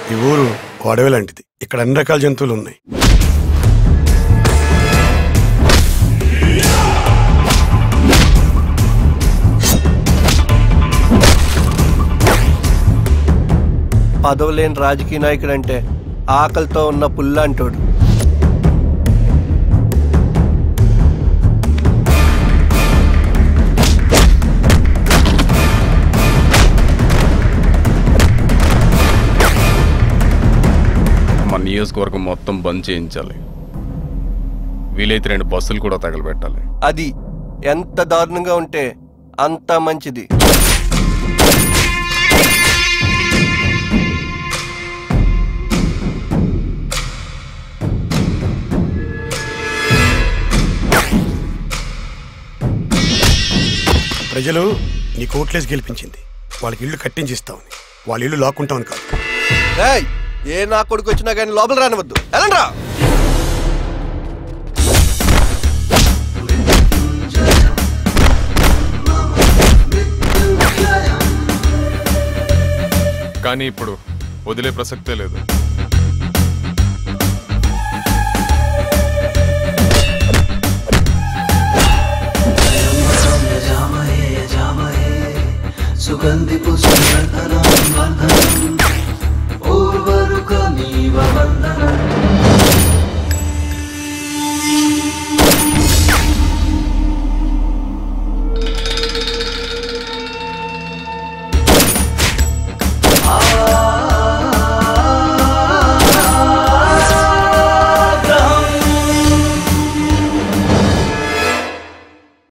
ఈ ఊరు ఓ అడవి లాంటిది ఇక్కడ అన్ని రకాల జంతువులు ఉన్నాయి పదవులేని రాజకీయ నాయకుడు అంటే ఆకలితో ఉన్న పుల్లాంటోడు మన నియోజకవర్గం మొత్తం బంద్ చేయించాలి వీలైతే రెండు బస్సులు కూడా తగలబెట్టాలి అది ఎంత దారుణంగా ఉంటే అంత మంచిది ప్రజలు నీ కోట్లేసి గెలిపించింది వాళ్ళకి ఇల్లు కట్టించిస్తామని వాళ్ళ ఇల్లు లాక్కుంటామని కాదు రేయ్ ఏ నా కొడుకు వచ్చినా కానీ లోపల రానివద్దు ఎలాండ్రా కానీ ఇప్పుడు వదిలే ప్రసక్తే లేదు యజామహే యజామహే సుగంధి పుష్పలతరం వర్ధనం ఊర్వరుకమీవ వందనం